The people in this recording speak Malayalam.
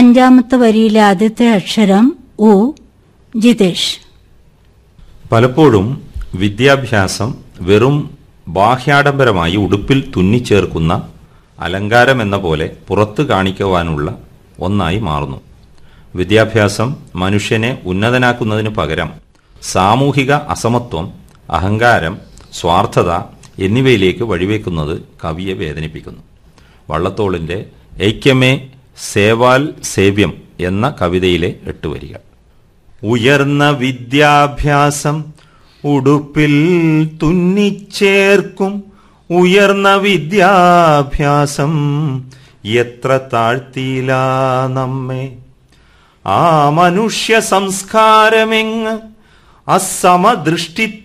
അഞ്ചാമത്തെ വരിയിലെ ആദ്യത്തെ അക്ഷരം ഉ ജിതേഷ് പലപ്പോഴും വിദ്യാഭ്യാസം വെറും ബാഹ്യാഡംബരമായി ഉടുപ്പിൽ തുന്നിച്ചേർക്കുന്ന അലങ്കാരം എന്ന പോലെ പുറത്ത് കാണിക്കുവാനുള്ള ഒന്നായി മാറുന്നു വിദ്യാഭ്യാസം മനുഷ്യനെ ഉന്നതനാക്കുന്നതിന് പകരം സാമൂഹിക അസമത്വം അഹങ്കാരം സ്വാർത്ഥത എന്നിവയിലേക്ക് വഴിവെക്കുന്നത് കവിയെ വേദനിപ്പിക്കുന്നു വള്ളത്തോളിന്റെ ഐക്യമേ സേവാൽ സേവ്യം എന്ന കവിതയിലെ എട്ട് വരികൾ ഉയർന്ന വിദ്യാഭ്യാസം ഉടുപ്പിൽ തുന്നിച്ചേർക്കും ഉയർന്ന വിദ്യാഭ്യാസം എത്ര താഴ്ത്തിയില്ല നമ്മെ ആ മനുഷ്യ സംസ്കാരമെങ്ങ് അസമദൃഷ്ടി